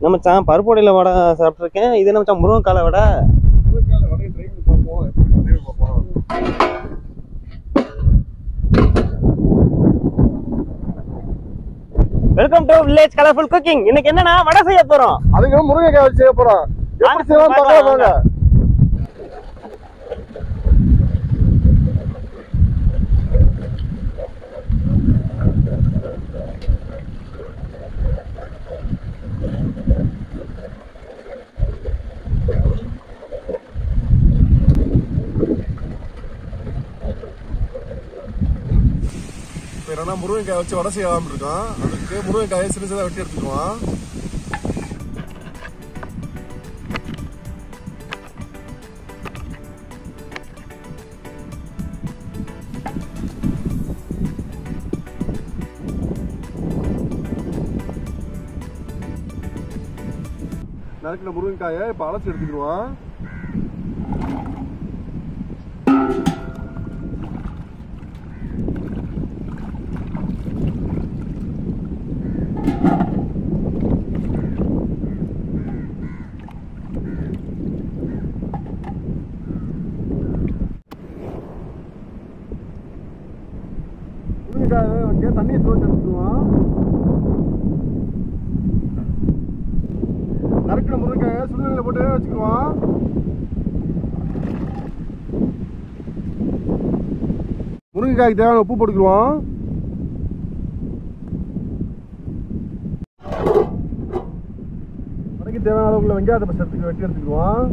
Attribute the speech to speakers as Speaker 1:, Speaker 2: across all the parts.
Speaker 1: நம்ம மச்சான் பருப்பு வடையில வடை சாப்பிட்ருக்கேன் இது என்ன மச்சான் முருங்கைக்கால வடை
Speaker 2: முருங்கைக்கால வடையை ட்ரை பண்ணி பார்ப்போம் எப்படி இருக்குன்னு பார்ப்போம்
Speaker 1: welcome to village colourful cooking இன்னைக்கு என்னன்னா வடை செய்ய போறோம்
Speaker 2: அதுக்கு முருங்கைக்காய் வச்சு செய்ய போறோம்
Speaker 1: வாங்க,
Speaker 2: எப்படி செய்யலாம்
Speaker 1: பார்க்கலாம்
Speaker 2: பார்க்கலாம் வாங்க இப்போ என்னன்னா முருங்கைக்காய் வச்சு வடை செய்யலாம் இருக்கோம் அதுக்கு முருங்கைக்காயை சின்ன சின்னதாக வெட்டி எடுத்துக்குவோம் நறுக்கின முருங்கைக்காயை இப்போ அலசி எடுத்துக்கிடுவோம் முருங்கைக்காயை வைக்க தண்ணியை சுழச்சு எடுத்துக்குவோம் நறுக்கின முருங்கைக்காயை சுடுதண்ணில் போட்டு வச்சுக்குவோம் முருங்கைக்காய்க்கு தேவையான உப்பு போட்டுக்குவோம் வடைக்கு தேவையான அளவுக்குள்ள வெங்காயத்தை பஸ் எடுத்துக்கு வெட்டி எடுத்துக்குவோம்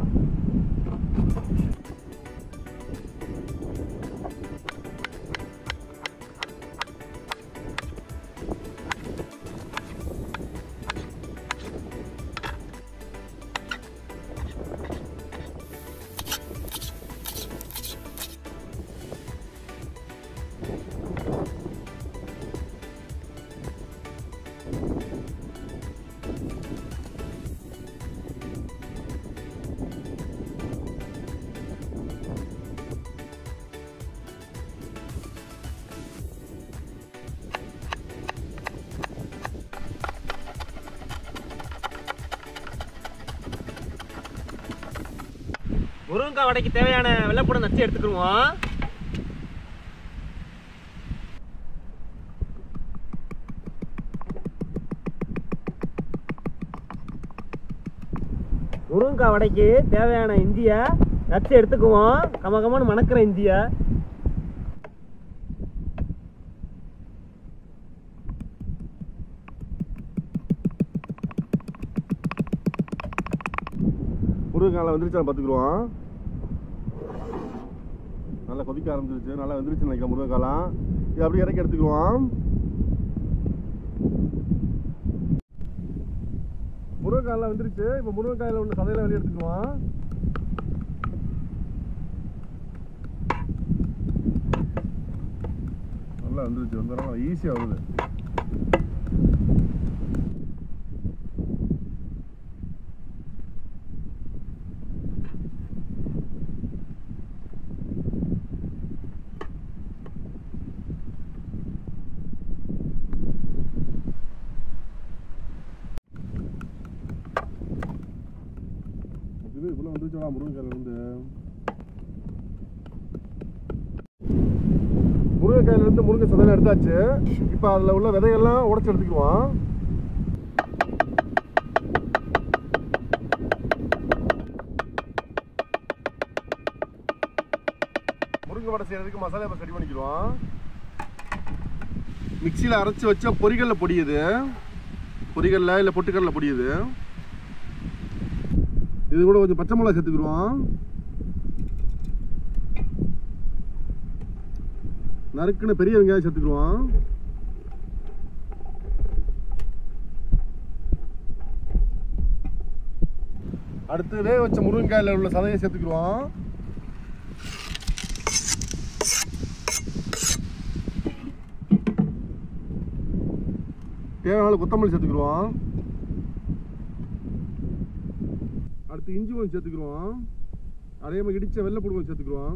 Speaker 1: முருங்கைக்காய் வடைக்கு தேவையான வெள்ளைப்பூடம் நச்சு எடுத்துக்கிடுவோம் முருங்கைக்காய் வடைக்கு தேவையான இஞ்சியை நச்சு எடுத்துக்குவோம் கம கமன்னு மணக்கிற இஞ்சியை
Speaker 2: முருங்கைக்காயில் வந்துருச்சு பார்த்துக்குருவோம் நல்லா கொதிக்க ஆரம்பிச்சிருச்சு நல்லா வந்துருச்சு நினைக்கிறேன் முருங்கைக்காலாம் இது அப்படியே இறக்கி எடுத்துக்குருவோம் முருங்கைக்காயில் வந்துருச்சு இப்போ முருங்கைக்காயில் உள்ள சதையில வெளியே எடுத்துக்குவோம் நல்லா வந்துருச்சு வந்துடுறோம் ஈஸியாக வருது இது இவ்வளோ வந்துருச்சுடா முருங்கைக்காயில இருந்து முருங்கைக்காயில இருந்து முருங்கை சதையில எடுத்தாச்சு இப்போ அதில் உள்ள விதையெல்லாம் உடைச்சு எடுத்துக்குவோம் முருங்கை வடை செய்யறதுக்கு மசாலா இப்போ ரெடி பண்ணிக்குவோம் மிக்சியில் அரைச்சி வச்ச பொரிகல்ல பொடி இது பொரிகல்ல இல்லை பொட்டுக்கடல பொடி இது இது கூட கொஞ்சம் பச்சை மிளகா சேர்த்துக்குருவோம் நறுக்குன்னு பெரிய வெங்காயம் சேர்த்துக்குருவோம் அடுத்து வேக வச்ச முருங்கைக்காயில உள்ள சதையை சேர்த்துக்குருவோம் தேவையான அளவு கொத்தமல்லி சேர்த்துக்குருவோம் அடுத்து இஞ்சி கொஞ்சம் சேர்த்துக்குருவோம் அதே மாதிரி இடிச்ச வெள்ளைப்பூடு கொஞ்சம் சேர்த்துக்குருவோம்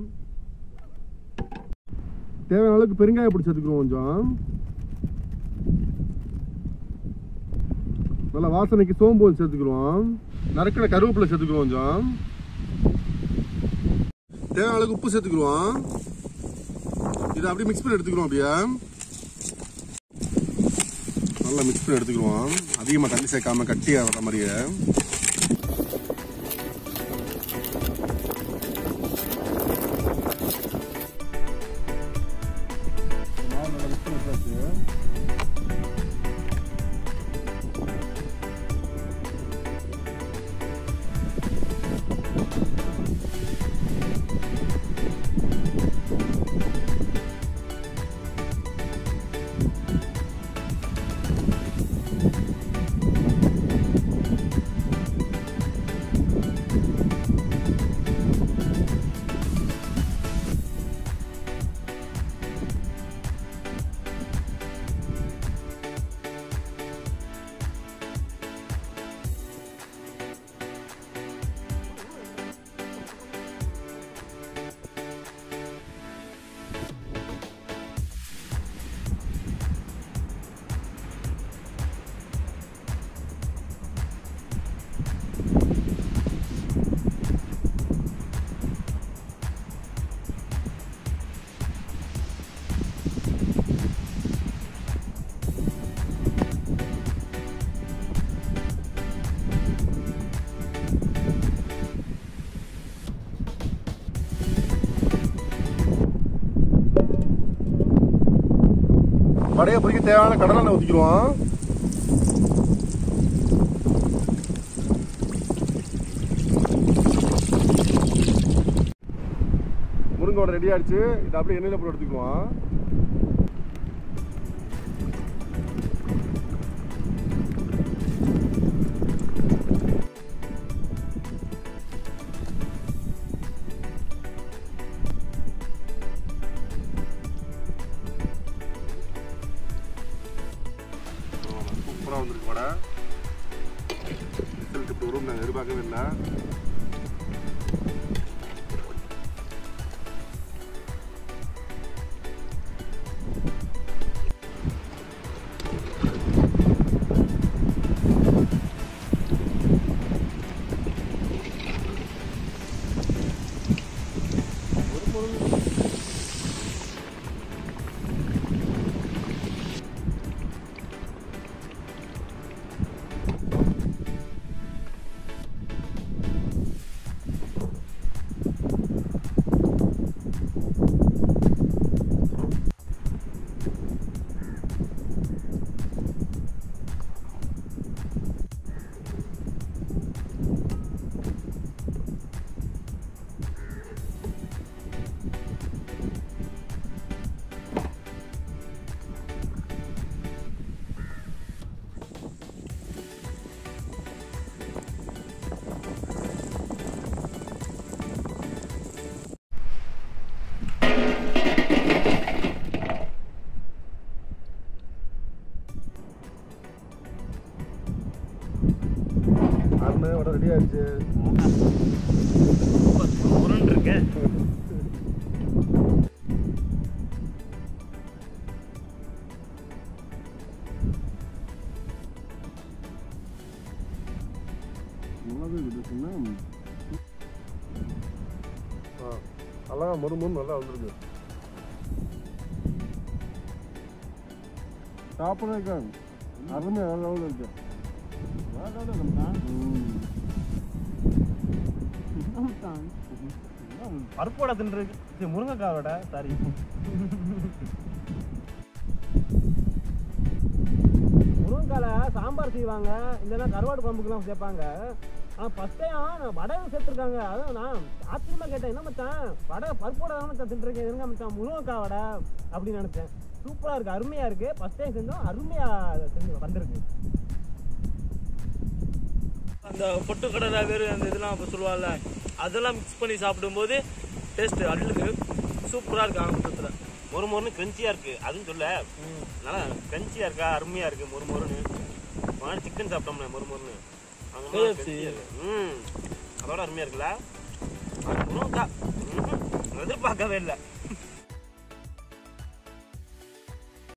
Speaker 2: தேவையான அளவுக்கு பெருங்காய பொடி சேர்த்துக்குருவோம் கொஞ்சம் நல்ல வாசனைக்கு சோம்பு கொஞ்சம் சேர்த்துக்குருவோம் நறுக்கின கருவேப்பிலை சேர்த்துக்குருவோம் கொஞ்சம் தேவையான அளவுக்கு உப்பு சேர்த்துக்குருவோம் இதை அப்படியே மிக்ஸ் பண்ணி எடுத்துக்கிறோம் அப்படியே நல்லா மிக்ஸ் பண்ணி எடுத்துக்குருவோம் அதிகமாக தண்ணி சேர்க்காம கட்டியாக வர மாதிரியே மாவு நல்லா mix பண்ணி வச்சாச்சு. வடையை பொறிக்க தேவையான கடலை எண்ணெய் ஊற்றிக்கிடுவோம் முருங்கை வடை ரெடி ஆயிடுச்சு இதை அப்படியே எண்ணெயில் போட்டு எடுத்துக்குவோம் சூப்பராக வந்திருக்கு வடை ரிசல்ட் இப்படி வரும் நாங்கள் எதிர்பார்க்கவே இல்லை அண்ணன் வடை ரெடி ஆயிடுச்சு
Speaker 1: உருண்டு இருக்கு
Speaker 2: நல்லாவே இருக்குதுன்னா ஆ நல்லா மொறுமொறு நல்லா வந்துருக்கு சாப்பிட்றதுக்கு அருமை வேற லெவலில் இருக்கு ம்.
Speaker 1: பருப்போட தின்றது இது முருங்கைக்காவோட சாரி முருங்கைக்கால சாம்பார் செய்வாங்க இல்லைன்னா கருவாடு குழம்புக்குலாம் சேர்ப்பாங்க ஆனால் ஃபஸ்ட் டைம் நான் வடையும் சேர்த்துருக்காங்க அதான் நான் ஆச்சரியமா கேட்டேன் என்ன மச்சான் வடை பருப்போட தான் மச்சான் தின்றுருக்கேன் இருங்க மச்சான் முருங்கைக்காய் வடை அப்படின்னு நினச்சேன் சூப்பராக இருக்குது அருமையாக இருக்குது ஃபஸ்ட் டைம் செஞ்சோம் அருமையாக செஞ்சு வந்திருக்கு
Speaker 3: அந்த பொட்டுக்கடலை வேறு அந்த இதெல்லாம் அப்போ சொல்லுவாள்ல அதெல்லாம் மிக்ஸ் பண்ணி சாப்பிடும்போது டேஸ்ட் அள்ளுது சூப்பராக இருக்கு ஆரம்பத்தில்
Speaker 1: மொறு மொறுன்னு கிரன்ச்சியாக இருக்குது அதுவும் சொல்ல நல்லா கிரன்ச்சியாக இருக்கா அருமையாக இருக்குது மொறு மொறுன்னு வாங்க சிக்கன் சாப்பிட்டோம்ல மொறு மொறுன்னு அந்த மாதிரி
Speaker 3: KFC.
Speaker 1: crunchy-ஆ இருக்கு. ம் அதோட அருமையாக இருக்குல்ல முருங்கக்காய் ம்ஹும். எதிர்பார்க்கவே இல்லை